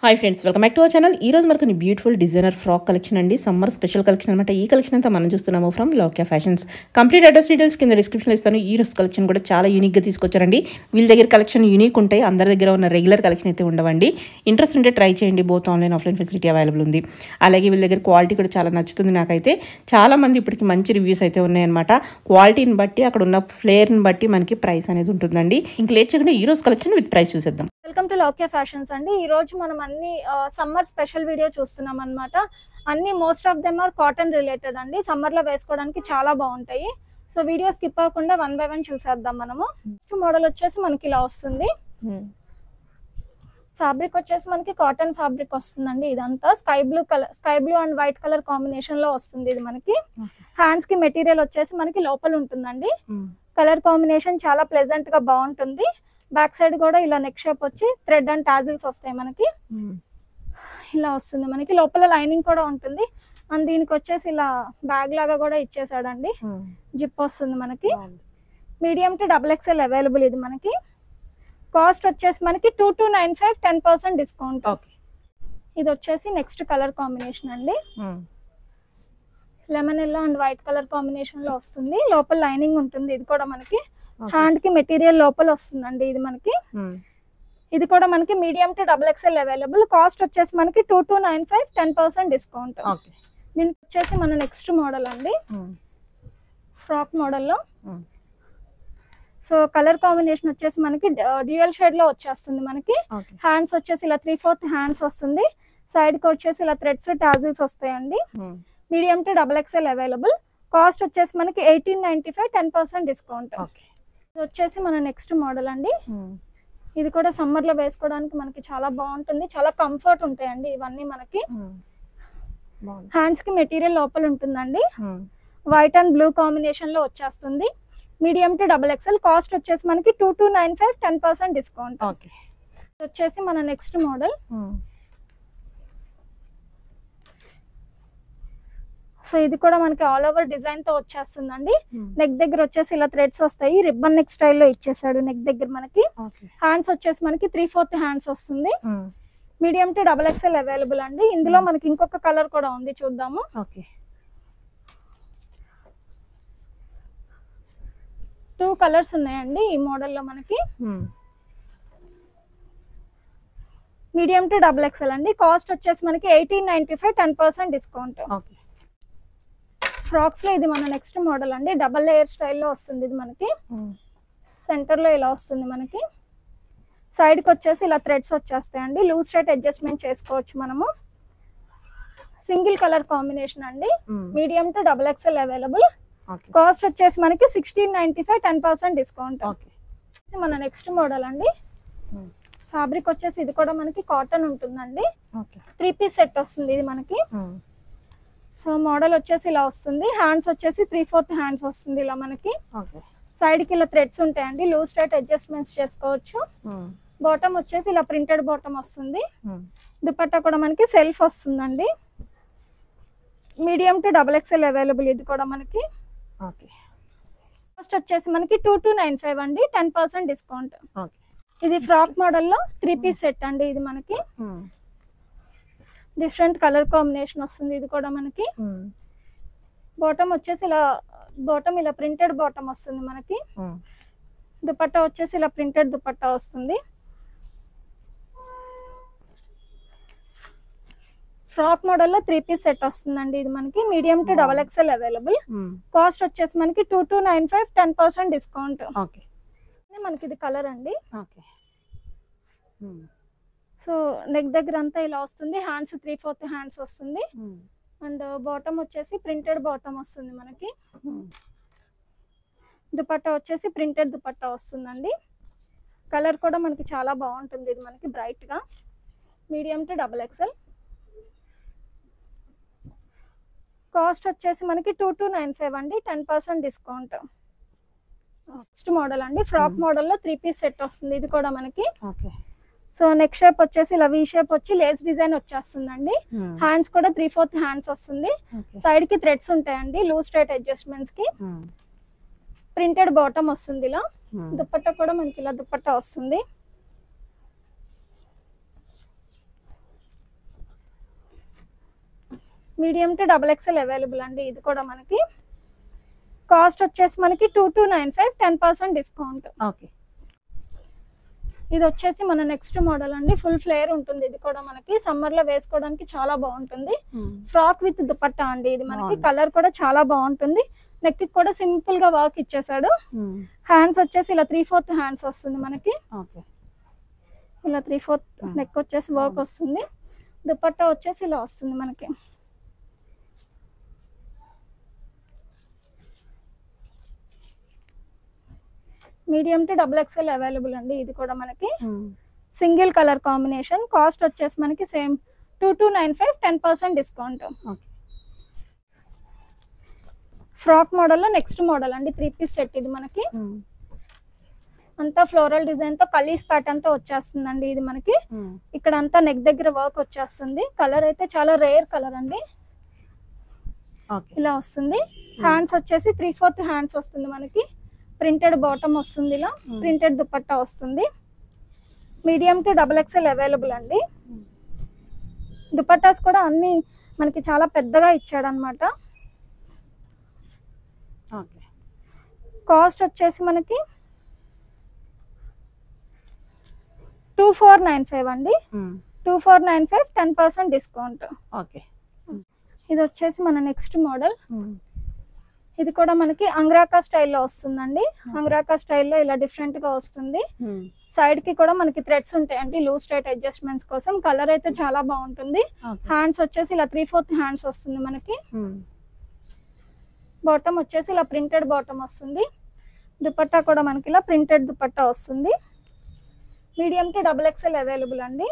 Hi friends welcome back to our channel ఈ రోజు మనకు బ్యూటిఫుల్ డిజైనర్ ఫ్రాక్ కలెక్షన్ అండి సమ్మర్ స్పెషల్ కలెక్షన్ అనమాట ఈ కలెక్షన్ అంతా మనం చూస్తున్నాము from Lokya fashions complete address details కింద డిస్క్రిప్షన్లో ఇస్తాను ఈ రోజు కలెక్షన్ కూడా చాలా యూనిక్గా తీసుకొచ్చారండి వీళ్ళ దగ్గర కలెక్షన్ యూనిక్ ఉంటాయి అందరి దగ్గర ఉన్న రెగ్యులర్ కలెక్షన్ అయితే ఉండవండి ఇంట్రెస్ట్ ఉంటే ట్రై చేయండి both online offline facility available ఉంది అలాగే వీళ్ళ దగ్గర క్వాలిటీ కూడా చాలా నచ్చుతుంది నాకైతే చాలా మంది ఇప్పటికి మంచి రివ్యూస్ అయితే ఉన్నాయన్నమాట క్వాలిటీని బట్టి అక్కడ ఉన్న ఫ్లేర్ని బట్టి మనకి ప్రైస్ అనేది ఉంటుందండి ఇంక లేట్ చేయకుండా ఈ రోజు కలెక్షన్ విత్ ప్రైస్ చూసేద్దాం వెల్కమ్ టు లోకే ఫ్యాషన్స్ అండి ఈ రోజు మనం అన్ని సమ్మర్ స్పెషల్ వీడియో చూస్తున్నాం అన్నమాట అన్ని most of them are cotton related అండి సమ్మర్ లో వేసుకోవడానికి చాలా బాగుంటాయి సో వీడియో స్కిప్ అవ్వకుండా వన్ బై వన్ చూసేద్దాం మనము నెక్స్ట్ మోడల్ వచ్చేసి మనకి ఇలా వస్తుంది ఫ్యాబ్రిక్ వచ్చేసి మనకి కాటన్ ఫ్యాబ్రిక్ వస్తుందండి ఇదంతా sky blue colour sky blue and white colour combination లో వస్తుంది ఇది మనకి హ్యాండ్స్ కి మెటీరియల్ వచ్చేసి మనకి లోపల ఉంటుందండి కలర్ కాంబినేషన్ చాలా ప్లెజెంట్ గా బాగుంటుంది బ్యాక్ సైడ్ కూడా ఇలా నెక్ షేప్ వచ్చి థ్రెడ్ అండ్ టాజిల్స్ వస్తాయి మనకి ఇలా వస్తుంది మనకి లోపల లైనింగ్ కూడా ఉంటుంది అండ్ దీనికి వచ్చేసి ఇలా బ్యాగ్ లాగా కూడా ఇచ్చేసాడండి జిప్ వస్తుంది మనకి medium to double XL available ఇది మనకి కాస్ట్ వచ్చేసి మనకి two two nine five ten percent discount okay ఇది వచ్చేసి నెక్స్ట్ కలర్ కాంబినేషన్ అండి lemon yellow and white colour combination లో వస్తుంది లోపల లైనింగ్ ఉంటుంది ఇది కూడా మనకి హ్యాండ్ కి మెటీరియల్ లోపల వస్తుందండి ఇది మనకి ఇది కూడా మనకి medium to double XL available cost వచ్చేసి మనకి two two nine five ten percent discount okay దీనికి వచ్చేసి మన నెక్స్ట్ మోడల్ అండి ఫ్రాక్ మోడల్లో సో కలర్ కాంబినేషన్ వచ్చేసి మనకి డ్యూయల్ షేడ్ లో వచ్చేస్తుంది మనకి ఓకే హ్యాండ్స్ వచ్చేసి ఇలా త్రీ ఫోర్త్ హ్యాండ్స్ వస్తుంది సైడ్ కి వచ్చేసి ఇలా థ్రెడ్స్ టాజిల్స్ వస్తాయండి medium to double XL available cost వచ్చేసి మనకి eighteen ninety five ten percent discount okay ఇది వచ్చేసి మన నెక్స్ట్ మోడల్ అండి ఇది కూడా సమ్మర్ లో వేసుకోవడానికి మనకి చాలా బాగుంటుంది చాలా కంఫర్ట్ ఉంటాయండి ఇవన్నీ మనకి బాగుంది హ్యాండ్స్ కి మెటీరియల్ లోపల ఉంటుందండి వైట్ అండ్ బ్లూ కాంబినేషన్ లో వచ్చేస్తుంది medium to double XL cost వచ్చేసి మనకి two two nine five ten percent discount okay వచ్చేసి మన నెక్స్ట్ మోడల్ సో ఇది కూడా మనకి ఆల్ ఓవర్ డిజైన్ తో వచ్చేస్తుందండి నెక్ దగ్గర వచ్చేసి ఇలా థ్రెడ్స్ వస్తాయి రిబ్బన్ నెక్ స్టైల్లో ఇచ్చేసాడు నెక్ దగ్గర మనకి ఓకే హ్యాండ్స్ వచ్చేసి మనకి త్రీ ఫోర్త్ హ్యాండ్స్ వస్తుంది medium to double XL available అండి ఇందులో మనకి ఇంకొక కలర్ కూడా ఉంది చూద్దాము ఓకే టూ కలర్స్ ఉన్నాయండి ఈ మోడల్లో మనకి మీడియం టు డబుల్ ఎక్స్ఎల్ అండి కాస్ట్ వచ్చేసి మనకి eighteen ninety five ten percent discount okay frocks లో ఇది మన నెక్స్ట్ మోడల్ అండి డబల్ లేయర్ స్టైల్లో వస్తుంది ఇది మనకి సెంటర్ లో ఇలా వస్తుంది మనకి సైడ్ కి వచ్చేసి ఇలా థ్రెడ్స్ వచ్చేస్తాయండి లూజ్ స్ట్రైట్ అడ్జస్ట్మెంట్ చేసుకోవచ్చు మనము సింగిల్ కలర్ కాంబినేషన్ అండి medium to double XL available okay cost వచ్చేసి మనకి sixteen ninety five ten percent discount okay మన నెక్స్ట్ మోడల్ అండి ఫ్యాబ్రిక్ వచ్చేసి ఇది కూడా మనకి కాటన్ ఉంటుందండి ఓకే త్రీ పీస్ సెట్ వస్తుంది ఇది మనకి సో మోడల్ వచ్చేసి ఇలా వస్తుంది హ్యాండ్స్ వచ్చేసి త్రీ ఫోర్త్ హ్యాండ్స్ వస్తుంది ఇలా మనకి ఓకే సైడ్ కి ఇలా థ్రెడ్స్ ఉంటాయండి లూజ్ టైట్ అడ్జస్ట్మెంట్స్ చేసుకోవచ్చు బాటమ్ వచ్చేసి ఇలా ప్రింటెడ్ బాటమ్ వస్తుంది దుపట్టా కూడా మనకి సెల్ఫ్ వస్తుందండి medium to double XL available ఇది కూడా మనకి ఓకే కాస్ట్ వచ్చేసి మనకి టూ టూ నైన్ ఫైవ్ అండి టెన్ పర్సెంట్ డిస్కౌంట్ ఓకే ఇది ఫ్రాక్ మోడల్లో త్రీ పీస్ సెట్ అండి ఇది మనకి డిఫరెంట్ కలర్ కాంబినేషన్ వస్తుంది ఇది కూడా మనకి బాటమ్ వచ్చేసి ఇలా బాటమ్ ఇలా ప్రింటెడ్ బాటమ్ వస్తుంది మనకి దుపట్టా వచ్చేసి ఇలా ప్రింటెడ్ దుపట్టా వస్తుంది ఫ్రాక్ మోడల్లో త్రీ పీస్ సెట్ వస్తుందండి ఇది మనకి medium to double XL available cost వచ్చేసి మనకి two two nine five ten percent discount okay మనకి ఇది కలర్ అండి ఓకే సో నెక్ దగ్గర అంతా ఇలా వస్తుంది హ్యాండ్స్ త్రీ ఫోర్త్ హ్యాండ్స్ వస్తుంది అండ్ బాటమ్ వచ్చేసి ప్రింటెడ్ బాటమ్ వస్తుంది మనకి దుపట్టా వచ్చేసి ప్రింటెడ్ దుపట్టా వస్తుందండి కలర్ కూడా మనకి చాలా బాగుంటుంది ఇది మనకి బ్రైట్గా medium to double XL cost వచ్చేసి మనకి టూ టూ నైన్ ఫైవ్ అండి ten percent discount next model అండి ఫ్రాక్ మోడల్లో త్రీ పీస్ సెట్ వస్తుంది ఇది కూడా మనకి ఓకే సో నెక్ షేప్ వచ్చేసి ఇలా వీ షేప్ వచ్చి లేస్ డిజైన్ వచ్చేస్తుందండి హ్యాండ్స్ కూడా త్రీ ఫోర్త్ హ్యాండ్స్ వస్తుంది ఓకే సైడ్ కి థ్రెడ్స్ ఉంటాయండి లూజ్ స్ట్రైట్ అడ్జస్ట్మెంట్స్ కి ప్రింటెడ్ బాటమ్ వస్తుంది ఇలా దుపట్టా కూడా మనకి ఇలా దుపట్టా వస్తుంది medium to double XL available అండి ఇది కూడా మనకి కాస్ట్ వచ్చేసి మనకి two two nine five ten percent discount okay ఇది వచ్చేసి మన నెక్స్ట్ మోడల్ అండి ఫుల్ ఫ్లేర్ ఉంటుంది ఇది కూడా మనకి సమ్మర్ లో వేసుకోవడానికి చాలా బాగుంటుంది ఫ్రాక్ విత్ దుపట్టా అండి ఇది మనకి బాగుంది. కలర్ కూడా చాలా బాగుంటుంది నెక్ కి కూడా సింపుల్ గా వర్క్ ఇచ్చేసాడు హ్యాండ్స్ వచ్చేసి ఇలా త్రీ ఫోర్త్ హ్యాండ్స్ వస్తుంది మనకి ఓకే ఇలా త్రీ ఫోర్త్ Hmm. నెక్ వచ్చేసి వర్క్ Hmm. వస్తుంది దుపట్టా వచ్చేసి ఇలా వస్తుంది మనకి medium to double XL available అండి ఇది కూడా మనకి సింగిల్ కలర్ కాంబినేషన్ కాస్ట్ వచ్చేసి మనకి same two two nine five ten percent discount okay frock మోడల్లో నెక్స్ట్ మోడల్ అండి త్రీ పీస్ సెట్ ఇది మనకి అంతా ఫ్లోరల్ డిజైన్ తో కలీస్ ప్యాటర్న్ తో వచ్చేస్తుందండి ఇది మనకి ఇక్కడ అంతా నెక్ దగ్గర వర్క్ వచ్చేస్తుంది కలర్ అయితే చాలా రేర్ కలర్ అండి ఓకే ఇలా వస్తుంది హ్యాండ్స్ వచ్చేసి త్రీ ఫోర్త్ హ్యాండ్స్ వస్తుంది మనకి ప్రింటెడ్ బాటమ్ వస్తుంది ఇలా Hmm. ప్రింటెడ్ దుపట్టా వస్తుంది medium to double XL available అండి దుపట్టాస్ కూడా అన్ని మనకి చాలా పెద్దగా ఇచ్చాడు అనమాట ఓకే కాస్ట్ వచ్చేసి మనకి టూ ఫోర్ నైన్ ఫైవ్ అండి two four nine five ten percent discount okay ఇది వచ్చేసి మన నెక్స్ట్ మోడల్ ఇది కూడా మనకి అంగ్రాకా స్టైల్లో వస్తుందండి అంగ్రాకా స్టైల్లో ఇలా డిఫరెంట్ గా వస్తుంది సైడ్ కి కూడా మనకి థ్రెడ్స్ ఉంటాయండి లూజ్ టైట్ అడ్జస్ట్మెంట్స్ కోసం కలర్ అయితే చాలా బాగుంటుంది ఓకే హ్యాండ్స్ వచ్చేసి ఇలా త్రీ ఫోర్త్ హ్యాండ్స్ వస్తుంది మనకి బాటమ్ వచ్చేసి ఇలా ప్రింటెడ్ బాటమ్ వస్తుంది దుపట్టా కూడా మనకి ఇలా ప్రింటెడ్ దుపట్టా వస్తుంది medium to double XL available అండి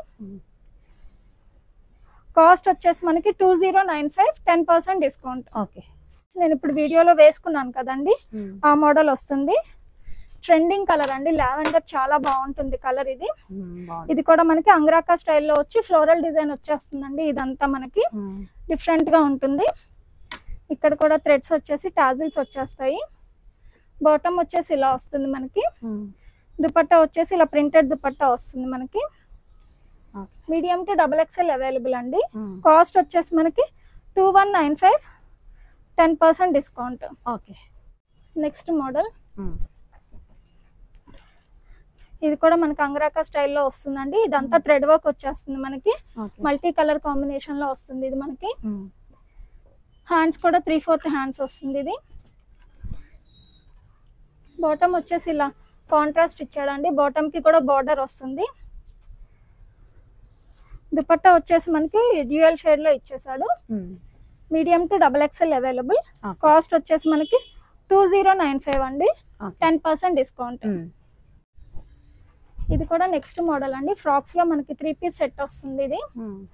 కాస్ట్ వచ్చేసి మనకి two zero nine five ten percent discount okay నేను ఇప్పుడు వీడియోలో వేసుకున్నాను కదండి ఆ మోడల్ వస్తుంది ట్రెండింగ్ కలర్ అండి లావెండర్ చాలా బాగుంటుంది కలర్ ఇది బాగుంది ఇది కూడా మనకి అంగ్రాకా స్టైల్లో వచ్చి ఫ్లోరల్ డిజైన్ వచ్చేస్తుందండి ఇదంతా మనకి డిఫరెంట్ గా ఉంటుంది ఇక్కడ కూడా థ్రెడ్స్ వచ్చేసి టాజిల్స్ వచ్చేస్తాయి బాటమ్ వచ్చేసి ఇలా వస్తుంది మనకి దుపట్టా వచ్చేసి ఇలా ప్రింటెడ్ దుపట్టా వస్తుంది మనకి okay medium to double XL available అండి కాస్ట్ వచ్చేసి మనకి two one nine five ten percent discount okay next model ఇది కూడా మనకి అంగరాకా స్టైల్లో వస్తుందండి ఇదంతా థ్రెడ్ వర్క్ వచ్చేస్తుంది మనకి ఓకే మల్టీ కలర్ కాంబినేషన్ లో వస్తుంది ఇది మనకి హ్యాండ్స్ కూడా త్రీ ఫోర్త్ హ్యాండ్స్ వస్తుంది ఇది బాటమ్ వచ్చేసి ఇలా కాంట్రాస్ట్ ఇచ్చాడండి బాటమ్ కి కూడా బార్డర్ వస్తుంది దుపట్టా వచ్చేసి మనకి డ్యూయల్ షేడ్ లో ఇచ్చేసాడు medium to double XL available Okay. Cost వచ్చేసి మనకి టూ జీరో నైన్ ఫైవ్ అండి ఓకే టెన్ పర్సెంట్ డిస్కౌంట్ ఇది కూడా నెక్స్ట్ మోడల్ అండి ఫ్రాక్స్ లో మనకి త్రీ పీస్ సెట్ వస్తుంది ఇది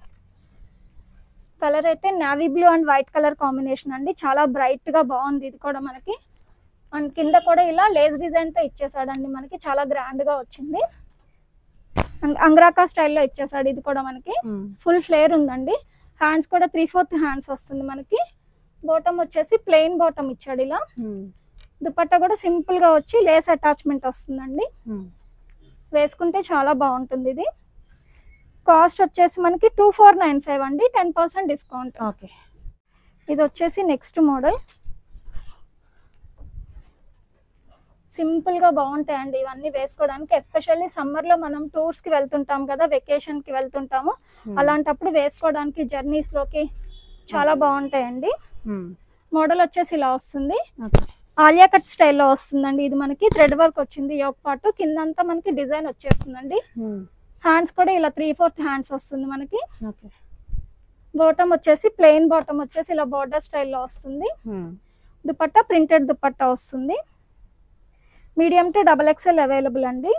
కలర్ అయితే navy blue and white colour combination అండి చాలా బ్రైట్ గా బాగుంది ఇది కూడా మనకి అండ్ కింద కూడా ఇలా లేస్ డిజైన్ తో ఇచ్చేసాడండి మనకి చాలా గ్రాండ్ గా వచ్చింది అండ్ అంగ్రాకా స్టైల్లో ఇచ్చేసాడు ఇది కూడా మనకి ఫుల్ ఫ్లేర్ ఉందండి హ్యాండ్స్ కూడా త్రీ ఫోర్త్ హ్యాండ్స్ వస్తుంది మనకి బాటమ్ వచ్చేసి ప్లెయిన్ బాటమ్ ఇచ్చాడు ఇలా దుపట్టా కూడా సింపుల్ గా వచ్చి లేస్ అటాచ్మెంట్ వస్తుందండి వేసుకుంటే చాలా బాగుంటుంది ఇది కాస్ట్ వచ్చేసి మనకి టూ ఫోర్ నైన్ ఫైవ్ అండి టెన్ పర్సెంట్ డిస్కౌంట్ ఓకే ఇది వచ్చేసి నెక్స్ట్ మోడల్ సింపుల్ గా బాగుంటాయండి ఇవన్నీ వేసుకోవడానికి ఎస్పెషల్లీ సమ్మర్ లో మనం టూర్స్ కి వెళ్తుంటాం కదా వెకేషన్ కి వెళ్తుంటాము అలాంటప్పుడు వేసుకోవడానికి జర్నీస్ లోకి చాలా బాగుంటాయండి మోడల్ వచ్చేసి ఇలా వస్తుంది ఓకే ఆలియా కట్ స్టైల్లో వస్తుందండి ఇది మనకి థ్రెడ్ వర్క్ వచ్చింది ఈ ఒక పాటు కిందంతా మనకి డిజైన్ వచ్చేస్తుందండి హ్యాండ్స్ కూడా ఇలా త్రీ ఫోర్త్ హ్యాండ్స్ వస్తుంది మనకి ఓకే బాటమ్ వచ్చేసి ప్లెయిన్ బాటమ్ వచ్చేసి ఇలా బార్డర్ స్టైల్లో వస్తుంది దుపట్టా ప్రింటెడ్ దుపట్టా వస్తుంది medium to double XL available అండి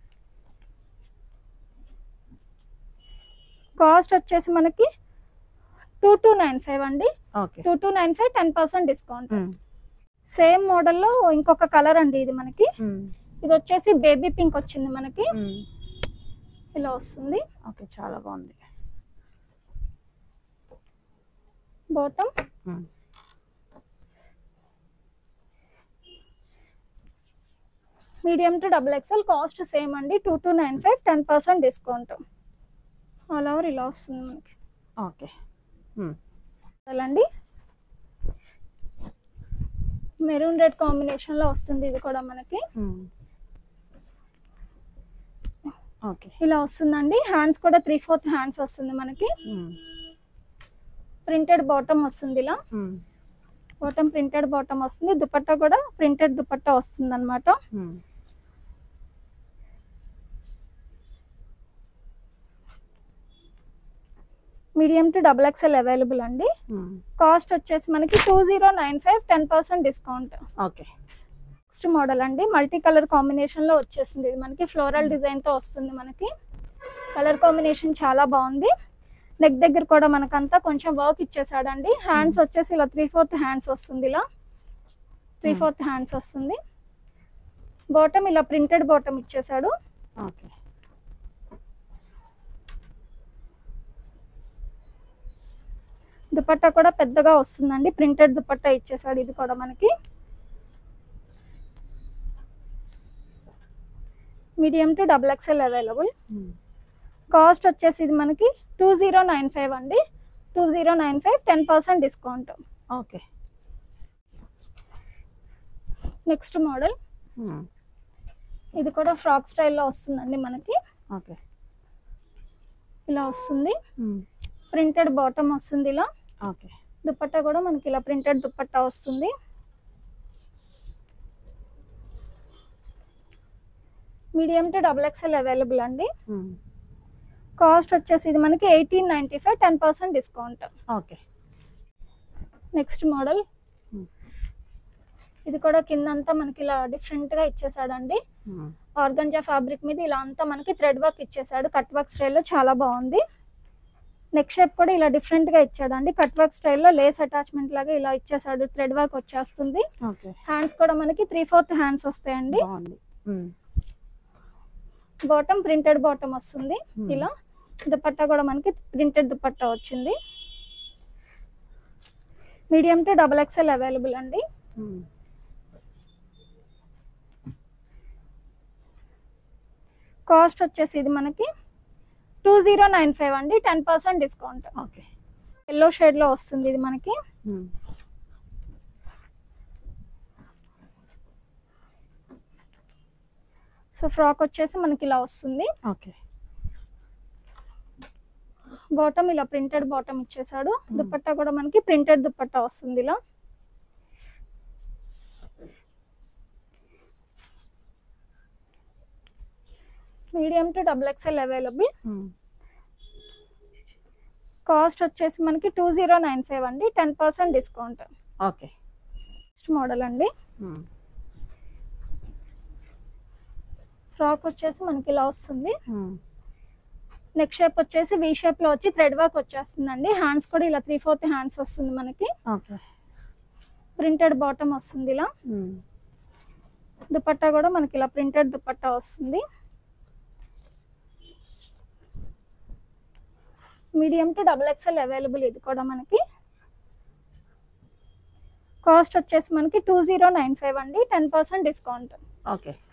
కాస్ట్ వచ్చేసి మనకి టూ టూ నైన్ ఫైవ్ అండి okay two two nine five ten percent discount same మోడల్లో ఇంకొక కలర్ అండి ఇది మనకి ఇది వచ్చేసి బేబీ పింక్ వచ్చింది మనకి ఇలా వస్తుంది ఓకే చాలా బాగుంది bottom medium to double XL cost same అండి two two nine five ten percent discount all over ఇలా వస్తుంది మనకి ఓకే అండి మెరూన్ రెడ్ కాంబినేషన్ లో వస్తుంది ఇది కూడా మనకి ఓకే ఇలా వస్తుందండి హ్యాండ్స్ కూడా త్రీ ఫోర్త్ హ్యాండ్స్ వస్తుంది మనకి ప్రింటెడ్ బాటమ్ వస్తుంది ఇలా బాటమ్ ప్రింటెడ్ బాటమ్ వస్తుంది దుపట్టా కూడా ప్రింటెడ్ దుపట్టా వస్తుంది అనమాట medium to double XL available అండి కాస్ట్ వచ్చేసి మనకి two zero nine five ten percent discount okay next model అండి మల్టీ కలర్ కాంబినేషన్ లో వచ్చేసింది ఇది మనకి ఫ్లోరల్ డిజైన్ తో వస్తుంది మనకి కలర్ కాంబినేషన్ చాలా బాగుంది నెక్ దగ్గర కూడా మనకంతా కొంచెం వర్క్ ఇచ్చేసాడండి హ్యాండ్స్ వచ్చేసి ఇలా త్రీ ఫోర్త్ హ్యాండ్స్ వస్తుంది ఇలా త్రీ ఫోర్త్ హ్యాండ్స్ వస్తుంది బాటమ్ ఇలా ప్రింటెడ్ బాటమ్ ఇచ్చేసాడు ఓకే దుపట్టా కూడా పెద్దగా వస్తుందండి ప్రింటెడ్ దుపట్టా ఇచ్చేసాడు ఇది కూడా మనకి medium to double XL available cost వచ్చేసి ఇది మనకి టూ జీరో నైన్ ఫైవ్ అండి two zero nine five ten percent discount okay next model ఇది కూడా ఫ్రాక్ స్టైల్లో వస్తుందండి మనకి ఓకే ఇలా వస్తుంది ప్రింటెడ్ బాటమ్ వస్తుంది ఇలా ఓకే దుపట్టా కూడా మనకి ఇలా ప్రింటెడ్ దుపట్టా వస్తుంది medium to double XL available అండి కాస్ట్ వచ్చేసి ఇది మనకి eighteen ninety five ten percent discount okay next model ఇది కూడా కిందంతా మనకి ఇలా డిఫరెంట్ గా ఇచ్చేసాడండి ఆర్గంజా ఫ్యాబ్రిక్ మీద ఇలా అంతా మనకి థ్రెడ్ వర్క్ ఇచ్చేసాడు కట్ వర్క్ స్టైల్లో చాలా బాగుంది నెక్ షేప్ కూడా ఇలా డిఫరెంట్ గా ఇచ్చాడండి కట్ వర్క్ స్టైల్లో లేస్ అటాచ్మెంట్ లాగా ఇలా ఇచ్చేసాడు థ్రెడ్ వర్క్ వచ్చేస్తుంది ఓకే హ్యాండ్స్ కూడా మనకి త్రీ ఫోర్త్ హ్యాండ్స్ వస్తాయండి బాగుంది బాటమ్ ప్రింటెడ్ బాటమ్ వస్తుంది Hmm. ఇలా దుపట్టా కూడా మనకి ప్రింటెడ్ దుపట్టా వచ్చింది medium to double XL available అండి కాస్ట్ వచ్చేసి ఇది మనకి టూ జీరో నైన్ ఫైవ్ అండి ten percent discount okay yellow షేడ్లో వస్తుంది ఇది మనకి సో ఫ్రాక్ వచ్చేసి మనకి ఇలా వస్తుంది ఓకే బాటమ్ ఇలా ప్రింటెడ్ బాటమ్ ఇచ్చేసాడు దుపట్టా కూడా మనకి ప్రింటెడ్ దుపట్టా వస్తుంది ఇలా medium to double XL available cost వచ్చేసి మనకి టూ జీరో నైన్ ఫైవ్ అండి ten percent discount okay next model అండి ఫ్రాక్ వచ్చేసి మనకి ఇలా వస్తుంది నెక్ షేప్ వచ్చేసి వీ షేప్ లో వచ్చి థ్రెడ్ వర్క్ వచ్చేస్తుందండి హ్యాండ్స్ కూడా ఇలా త్రీ ఫోర్త్ హ్యాండ్స్ వస్తుంది మనకి ఓకే ప్రింటెడ్ బాటమ్ వస్తుంది ఇలా దుపట్టా కూడా మనకి ఇలా ప్రింటెడ్ దుపట్టా వస్తుంది medium to double XL available ఇది కూడా మనకి కాస్ట్ వచ్చేసి మనకి టూ జీరో నైన్ ఫైవ్ అండి టెన్ పర్సెంట్ డిస్కౌంట్ ఓకే